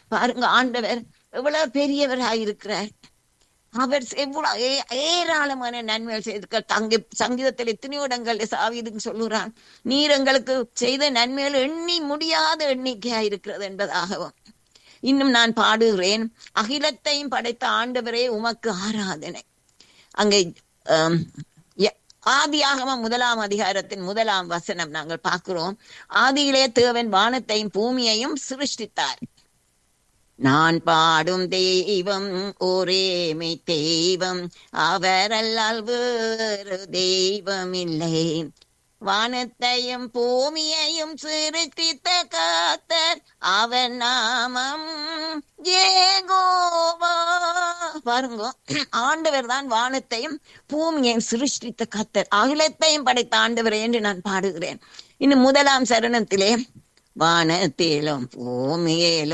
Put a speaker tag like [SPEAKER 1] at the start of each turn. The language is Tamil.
[SPEAKER 1] பாருங்க ஆண்டவர் எவ்வளவு பெரியவராக இருக்கிறார் அவர் எவ்வளவு ஏ- ஏராளமான நன்மைகள் செய்திருக்க தங்க சங்கீதத்தில் எத்தனையோ இடங்கள்ல சாவிதுக்கு சொல்லுகிறான் நீர் எங்களுக்கு செய்த நன்மைகள் எண்ணி முடியாத எண்ணிக்கையா இருக்கிறது என்பதாகவும் இன்னும் நான் பாடுகிறேன் அகிலத்தையும் படைத்த ஆண்டவரே உமக்கு ஆராதனை அங்கே ஆம், ய- ஆதியாகமம் முதலாம் அதிகாரத்தின் முதலாம் வசனம் நாங்கள் பார்க்கிறோம் ஆதியிலே தேவன் வானத்தையும் பூமியையும் சிருஷ்டித்தார் நான் பாடும் தெய்வம் ஒரேமை தெய்வம் அவரல்லால் வேறு தெய்வம் இல்லை வானத்தையும் பூமியையும் சிருஷ்டித்த காத்தர் அவன் நாமம் ஏகோவா பாருங்க ஆண்டவர் தான் வானத்தையும் பூமியையும் சிருஷ்டித்த கத்தர் அகிலத்தையும் படைத்த ஆண்டவர் என்று நான் பாடுகிறேன் இன்னும் முதலாம் சரணத்திலே வானத்திலும் பூமியிலும்